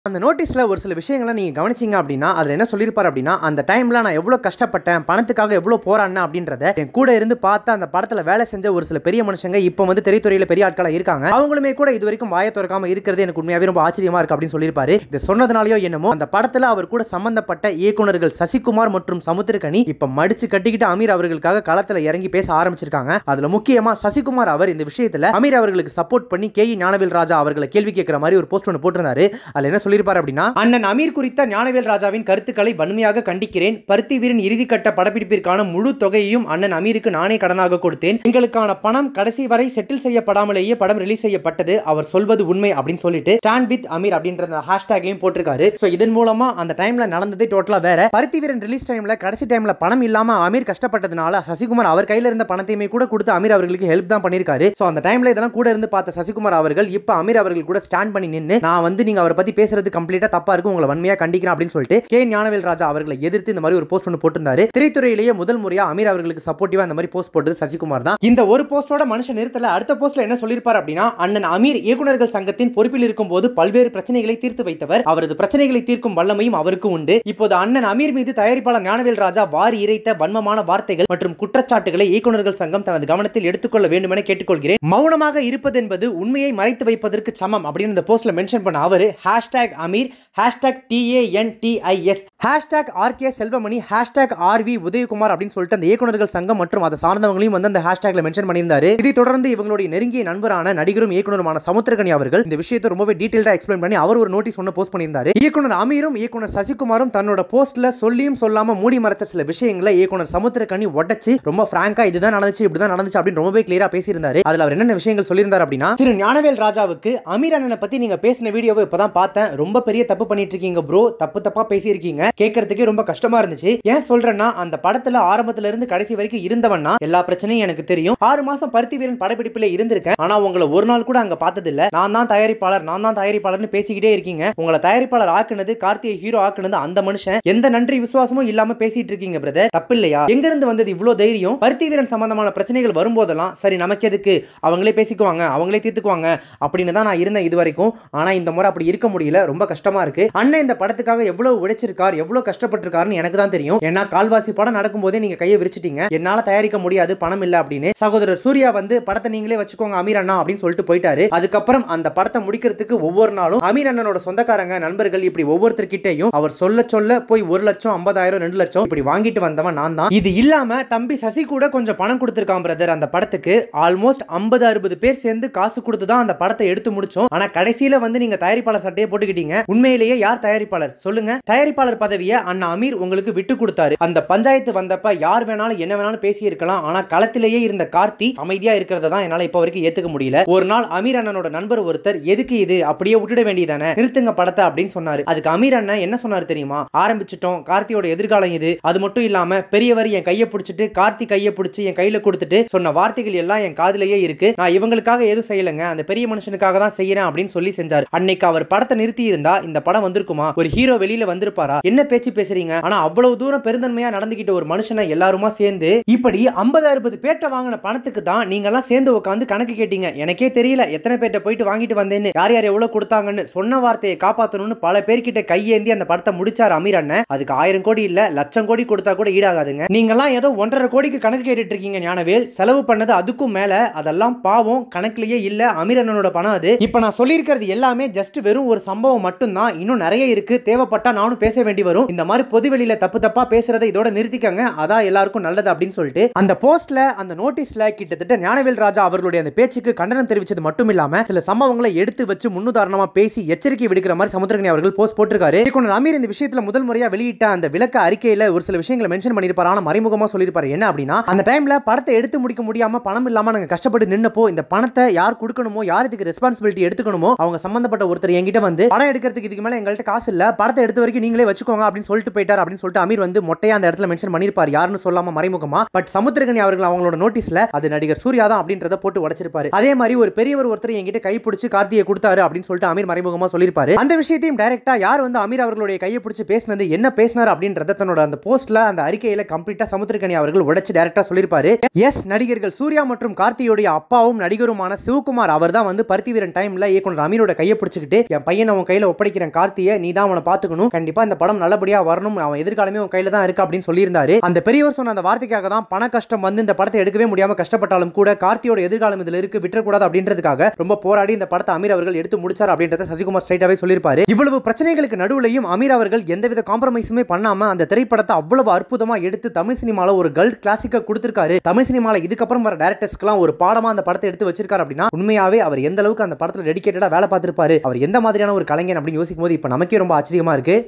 அந்த நோட்டீஸில் ஒரு சில விஷயங்களை நீங்கள் கவனிச்சிங்க அப்படின்னா அதில் என்ன சொல்லியிருப்பார் அப்படின்னா அந்த டைமில் நான் எவ்வளோ கஷ்டப்பட்டேன் பணத்துக்காக எவ்வளோ போராடினேன் அப்படின்றத என் கூட இருந்து பார்த்து அந்த படத்தில் வேலை செஞ்ச ஒரு சில பெரிய மனுஷங்க இப்போ வந்து திரைத்துறையில் பெரிய ஆட்களாக இருக்காங்க அவங்களுமே கூட இது வரைக்கும் வாயை திறக்காம இருக்கிறது எனக்கு உண்மையாகவே ரொம்ப ஆச்சரியமா இருக்கு அப்படின்னு சொல்லியிருப்பாரு இதை சொன்னதுனாலயோ என்னமோ அந்த படத்தில் அவர் கூட சம்பந்தப்பட்ட இயக்குனர்கள் சசிகுமார் மற்றும் சமுத்திரகனி இப்போ மடிச்சு கட்டிக்கிட்டு அமீர் அவர்களுக்காக களத்தில் இறங்கி பேச ஆரம்பிச்சிருக்காங்க அதில் முக்கியமாக சசிகுமார் அவர் இந்த விஷயத்தில் அமீர் அவர்களுக்கு சப்போர்ட் பண்ணி கே இ ஞானவேல் ராஜா அவர்களை கேள்வி கேட்கிற மாதிரி ஒரு போஸ்ட் ஒன்று போட்டிருந்தாரு அதில் என்ன சொல்லியிருப்பார் அப்படின்னா அண்ணன் அமீர் குறித்த ஞானவேல் ராஜாவின் கருத்துக்களை வன்மையாக கண்டிக்கிறேன் பருத்தி வீரன் இறுதிக்கட்ட படப்பிடிப்பிற்கான முழு தொகையையும் அண்ணன் அமீருக்கு நானே கடனாக கொடுத்தேன் எங்களுக்கான பணம் கடைசி வரை செட்டில் செய்யப்படாமலேயே படம் ரிலீஸ் செய்யப்பட்டது அவர் சொல்வது உண்மை அப்படின்னு சொல்லிட்டு ஸ்டாண்ட் வித் அமீர் அப்படின்ற அந்த ஹேஷ்டேகையும் போட்டிருக்காரு ஸோ இதன் மூலமா அந்த டைம்ல நடந்ததே டோட்டலா வேற பருத்தி வீரன் ரிலீஸ் டைம்ல கடைசி டைம்ல பணம் இல்லாம அமீர் கஷ்டப்பட்டதுனால சசிகுமார் அவர் கையில இருந்த பணத்தையுமே கூட கொடுத்து அமீர் அவர்களுக்கு ஹெல்ப் தான் பண்ணிருக்காரு ஸோ அந்த டைம்ல இதெல்லாம் கூட இருந்து பார்த்த சசிகுமார் அவர்கள் இப்போ அமீர் அவர்கள் கூட ஸ்டாண்ட் பண்ணி நின்று நான் வந்து நீங்க அவரை பத்தி பேசுறது கம்ப்ளீட்டா தப்பா இருக்கு உங்களை வன்மையா கண்டிக்கிறேன் அப்படின்னு சொல்லிட்டு கே ஞானவேல் ராஜா அவர்களை எதிர்த்து இந்த மாதிரி ஒரு போஸ்ட் ஒன்று போட்டிருந்தாரு திரைத்துறையிலேயே முதல் முறையா அமீர் அவர்களுக்கு சப்போர்ட்டிவா இந்த மாதிரி போஸ்ட் போட்டது சசிகுமார் தான் இந்த ஒரு போஸ்டோட மனுஷன் நிறுத்தல அடுத்த போஸ்ட்ல என்ன சொல்லியிருப்பார் அப்படின்னா அண்ணன் அமீர் இயக்குனர்கள் சங்கத்தின் பொறுப்பில் இருக்கும்போது பல்வேறு பிரச்சனைகளை தீர்த்து வைத்தவர் அவரது பிரச்சனைகளை தீர்க்கும் வல்லமையும் அவருக்கு உண்டு இப்போது அண்ணன் அமீர் மீது தயாரிப்பாளர் ஞானவேல் ராஜா வாரி இறைத்த வன்மமான வார்த்தைகள் மற்றும் குற்றச்சாட்டுகளை இயக்குனர்கள் சங்கம் தனது கவனத்தில் எடுத்துக்கொள்ள வேண்டும் என கேட்டுக்கொள்கிறேன் மௌனமாக இருப்பது என்பது உண்மையை மறைத்து வைப்பதற்கு சமம் அப்படின்னு இந்த போஸ்ட்ல மென்ஷன் பண்ண அவரு ஹேஷ்டாக் அமீர் ஹேஷ்டாக் டிஏஎன்டிஐஎஸ் ஹேஷ்டாக் ஆர்கே செல்வமணி ஹேஷ்டாக் ஆர்வி உதயகுமார் அப்படின்னு சொல்லிட்டு அந்த இயக்குனர்கள் சங்கம் மற்றும் அதை சார்ந்தவங்களையும் வந்து அந்த ஹேஷ்டாக்ல மென்ஷன் பண்ணியிருந்தாரு இதை தொடர்ந்து இவங்களுடைய நெருங்கிய நண்பரான நடிகரும் இயக்குனருமான சமுத்திரகனி அவர்கள் இந்த விஷயத்தை ரொம்பவே டீட்டெயிலாக எக்ஸ்பிளைன் பண்ணி அவர் ஒரு நோட்டீஸ் ஒன்று போஸ்ட் பண்ணியிருந்தாரு இயக்குனர் அமீரும் இயக்குனர் சசிகுமாரும் தன்னோட போஸ்ட்ல சொல்லியும் சொல்லாம மூடி மறைச்ச சில விஷயங்களை இயக்குனர் சமுத்திரகனி உடச்சு ரொம்ப பிராங்கா இதுதான் நடந்துச்சு இப்படிதான் நடந்துச்சு அப்படின்னு ரொம்பவே கிளியரா பேசியிருந்தாரு அதுல அவர் என்னென்ன விஷயங்கள் சொல்லியிருந்தார் அப்படின்னா திரு ஞானவேல் ராஜாவுக்கு அமீர் அண்ணனை பத்தி நீங்க பேசின வீடியோவை இப்பதான் பார்த்தேன் ரொம்ப பெரிய தப்பு பண்ணிட்டு இருக்கீங்க ப்ரோ தப்பு தப்பா பேசியிருக்கீங்க கேட்கறதுக்கே ரொம்ப கஷ்டமா இருந்துச்சு ஏன் சொல்றேன்னா அந்த படத்துல ஆரம்பத்துல இருந்து கடைசி வரைக்கும் இருந்தவன்னா எல்லா பிரச்சனையும் எனக்கு தெரியும் ஆறு மாசம் பருத்தி வீரன் படப்பிடிப்புல இருந்திருக்கேன் ஆனா உங்களை ஒரு நாள் கூட அங்க பார்த்தது இல்ல நான் தான் தயாரிப்பாளர் நான் தான் தயாரிப்பாளர்னு பேசிக்கிட்டே இருக்கீங்க உங்களை தயாரிப்பாளர் ஆக்குனது கார்த்திகை ஹீரோ ஆக்குனது அந்த மனுஷன் எந்த நன்றி விசுவாசமும் இல்லாம பேசிட்டு இருக்கீங்க பிரதர் தப்பு இல்லையா எங்க இருந்து வந்தது இவ்வளவு தைரியம் பருத்தி வீரன் சம்பந்தமான பிரச்சனைகள் வரும்போதெல்லாம் சரி நமக்கு எதுக்கு அவங்களே பேசிக்குவாங்க அவங்களே தீர்த்துக்குவாங்க அப்படின்னு தான் நான் இருந்தேன் இது வரைக்கும் ஆனா இந்த முறை அப்படி இருக்க முடியல ரொம்ப கஷ்டமா இருக்கு அண்ணன் இந்த படத்துக்காக எவ்வளவு உழைச்சிருக்கார் எவ்வளவு கஷ்டப்பட்டிருக்காருன்னு எனக்கு தான் தெரியும் ஏன்னா கால்வாசி படம் நடக்கும்போதே நீங்க கையை விரிச்சிட்டீங்க என்னால தயாரிக்க முடியாது பணம் இல்ல அப்படின்னு சகோதரர் சூர்யா வந்து படத்தை நீங்களே வச்சுக்கோங்க அமீர் அண்ணா அப்படின்னு சொல்லிட்டு போயிட்டாரு அதுக்கப்புறம் அந்த படத்தை முடிக்கிறதுக்கு ஒவ்வொரு நாளும் அமீர் அண்ணனோட சொந்தக்காரங்க நண்பர்கள் இப்படி ஒவ்வொருத்தர்கிட்டையும் அவர் சொல்ல சொல்ல போய் ஒரு லட்சம் ஐம்பதாயிரம் ரெண்டு லட்சம் இப்படி வாங்கிட்டு வந்தவன் நான் தான் இது இல்லாம தம்பி சசி கூட கொஞ்சம் பணம் கொடுத்திருக்கான் பிரதர் அந்த படத்துக்கு ஆல்மோஸ்ட் ஐம்பது அறுபது பேர் சேர்ந்து காசு கொடுத்து தான் அந்த படத்தை எடுத்து முடிச்சோம் ஆனா கடைசியில வந்து நீங்க தயாரிப்பாளர் சட்டையை போட்டுக்கிட்டீங்க உண்மையிலேயே யார் தயாரிப்பாளர் சொல்லுங்க தயாரிப்பாளர் பதவியை அண்ணா அமீர் உங்களுக்கு விட்டு கொடுத்தாரு அந்த பஞ்சாயத்து வந்தப்ப யார் வேணாலும் என்ன வேணாலும் பேசி இருக்கலாம் ஆனா களத்திலேயே இருந்த கார்த்தி அமைதியா இருக்கிறத தான் என்னால இப்ப வரைக்கும் ஏத்துக்க முடியல ஒரு நாள் அமீர் அண்ணனோட நண்பர் ஒருத்தர் எதுக்கு இது அப்படியே விட்டுட வேண்டியதானே நிறுத்துங்க படத்தை அப்படின்னு சொன்னாரு அதுக்கு அமீர் அண்ணன் என்ன சொன்னாரு தெரியுமா ஆரம்பிச்சிட்டோம் கார்த்தியோட எதிர்காலம் இது அது மட்டும் இல்லாம பெரியவர் என் கையை பிடிச்சிட்டு கார்த்தி கையை பிடிச்சி என் கையில கொடுத்துட்டு சொன்ன வார்த்தைகள் எல்லாம் என் காதுலயே இருக்கு நான் இவங்களுக்காக எதுவும் செய்யலைங்க அந்த பெரிய மனுஷனுக்காக தான் செய்யறேன் அப்படின்னு சொல்லி செஞ்சார் அன்னைக்கு அவர் படத்தை நிறுத்தி இருந்தா இந்த படம் வந்திருக்குமா ஒரு ஹீரோ வெளியில வந்திருப்பாரா என்ன பேச்சு பேசுறீங்க ஆனா அவ்வளவு தூரம் பெருந்தன்மையா நடந்துகிட்ட ஒரு மனுஷனை எல்லாருமா சேர்ந்து இப்படி ஐம்பது அறுபது பேர்ட்ட வாங்கின பணத்துக்கு தான் நீங்க எல்லாம் சேர்ந்து உட்காந்து கணக்கு கேட்டீங்க எனக்கே தெரியல எத்தனை பேர்ட்ட போயிட்டு வாங்கிட்டு வந்தேன்னு யார் யார் எவ்வளவு கொடுத்தாங்கன்னு சொன்ன வார்த்தையை காப்பாத்தணும்னு பல பேர்கிட்ட கையேந்தி அந்த படத்தை முடிச்சார் அமீர் அண்ணன் அதுக்கு ஆயிரம் கோடி இல்ல லட்சம் கோடி கொடுத்தா கூட ஈடாகாதுங்க நீங்கெல்லாம் ஏதோ ஒன்றரை கோடிக்கு கணக்கு கேட்டுட்டு இருக்கீங்க ஞானவேல் செலவு பண்ணது அதுக்கும் மேல அதெல்லாம் பாவம் கணக்குலயே இல்ல அமீர் அண்ணனோட பணம் அது இப்ப நான் சொல்லியிருக்கிறது எல்லாமே ஜஸ்ட் வெறும் ஒரு சம்பவம் மட்டும்தான் இன்னும் நிறைய இருக்கு தேவைப்பட்டா நானும் பேச வேண்டி வரும் இந்த மாதிரி பொது வெளியில தப்பு தப்பா பேசுறதை இதோட நிறுத்திக்கங்க அதான் எல்லாருக்கும் நல்லது அப்படின்னு சொல்லிட்டு அந்த போஸ்ட்ல அந்த நோட்டீஸ்ல கிட்டத்தட்ட ஞானவேல் ராஜா அவர்களுடைய அந்த பேச்சுக்கு கண்டனம் தெரிவிச்சது மட்டும் இல்லாம சில சம்பவங்களை எடுத்து வச்சு முன்னுதாரணமா பேசி எச்சரிக்கை விடுக்கிற மாதிரி சமுத்திரகனி அவர்கள் போஸ்ட் போட்டிருக்காரு இயக்குனர் அமீர் இந்த விஷயத்துல முதல் முறையா வெளியிட்ட அந்த விளக்க அறிக்கையில ஒரு சில விஷயங்களை மென்ஷன் பண்ணிருப்பாரு ஆனா மறைமுகமா சொல்லியிருப்பாரு என்ன அப்படின்னா அந்த டைம்ல படத்தை எடுத்து முடிக்க முடியாம பணம் இல்லாம நாங்க கஷ்டப்பட்டு நின்னப்போ இந்த பணத்தை யார் கொடுக்கணுமோ யார் இதுக்கு ரெஸ்பான்சிபிலிட்டி எடுத்துக்கணுமோ அவங்க சம்பந்தப்பட்ட ஒருத்தர் என்கிட்ட வந்து படம் எடுக்கிறதுக்கு இதுக்கு மேல எங்கள்கிட்ட காசு இல்ல படத்தை எடுத்த வரைக்கும் நீங்களே வச்சுக்கோங்க பண்ணுவாங்க அப்படின்னு சொல்லிட்டு போயிட்டார் அப்படின்னு சொல்லிட்டு அமீர் வந்து மொட்டையா அந்த இடத்துல மென்ஷன் பண்ணிருப்பார் யாருன்னு சொல்லாம மறைமுகமா பட் சமுத்திரகனி அவர்கள் அவங்களோட நோட்டீஸ்ல அது நடிகர் சூர்யா தான் அப்படின்றத போட்டு உடைச்சிருப்பாரு அதே மாதிரி ஒரு பெரியவர் ஒருத்தர் என்கிட்ட கை பிடிச்சி கார்த்தியை கொடுத்தாரு அப்படின்னு சொல்லிட்டு அமீர் மறைமுகமா சொல்லியிருப்பாரு அந்த விஷயத்தையும் டைரக்டா யார் வந்து அமீர் அவர்களுடைய கையை பிடிச்சி பேசினது என்ன பேசினார் அப்படின்றத தன்னோட அந்த போஸ்ட்ல அந்த அறிக்கையில கம்ப்ளீட்டா சமுத்திரகனி அவர்கள் உடைச்சு டைரக்டா சொல்லியிருப்பாரு எஸ் நடிகர்கள் சூர்யா மற்றும் கார்த்தியோடைய அப்பாவும் நடிகருமான சிவகுமார் அவர் தான் வந்து பருத்தி வீரன் டைம்ல இயக்குனர் அமீரோட கையை பிடிச்சிக்கிட்டு என் பையன் அவன் கையில ஒப்படைக்கிறேன் கார்த்தியை நீ தான் அவனை பாத்துக்கணும் கண்டிப்பா இந்த படம் நல்லபடியா வரணும் அவன் எதிர்காலமே உன் கையில தான் இருக்கு அப்படின்னு சொல்லியிருந்தாரு அந்த பெரியவர் சொன்ன அந்த வார்த்தைக்காக தான் பண கஷ்டம் வந்து இந்த படத்தை எடுக்கவே முடியாம கஷ்டப்பட்டாலும் கூட கார்த்தியோட எதிர்காலம் இதுல இருக்கு விட்டுறக்கூடாது அப்படின்றதுக்காக ரொம்ப போராடி இந்த படத்தை அமீர் அவர்கள் எடுத்து முடிச்சார் அப்படின்றத சசிகுமார் ஸ்ட்ரைட்டாவே சொல்லியிருப்பாரு இவ்வளவு பிரச்சனைகளுக்கு நடுவுலையும் அமீர் அவர்கள் எந்தவித காம்ப்ரமைஸுமே பண்ணாம அந்த திரைப்படத்தை அவ்வளவு அற்புதமா எடுத்து தமிழ் சினிமால ஒரு கல்ட் கிளாசிக்கா கொடுத்திருக்காரு தமிழ் சினிமால இதுக்கப்புறம் வர டேரக்டர்ஸ்க்குலாம் ஒரு பாடமா அந்த படத்தை எடுத்து வச்சிருக்காரு அப்படின்னா உண்மையாவே அவர் எந்த அளவுக்கு அந்த படத்துல டெடிகேட்டடா வேலை பார்த்திருப்பாரு அவர் எந்த மாதிரியான ஒரு கலைஞன் அப்படின்னு யோசிக்கும் போது இப்ப நமக்கே ரொம்ப ஆச்சரியமா இருக்கு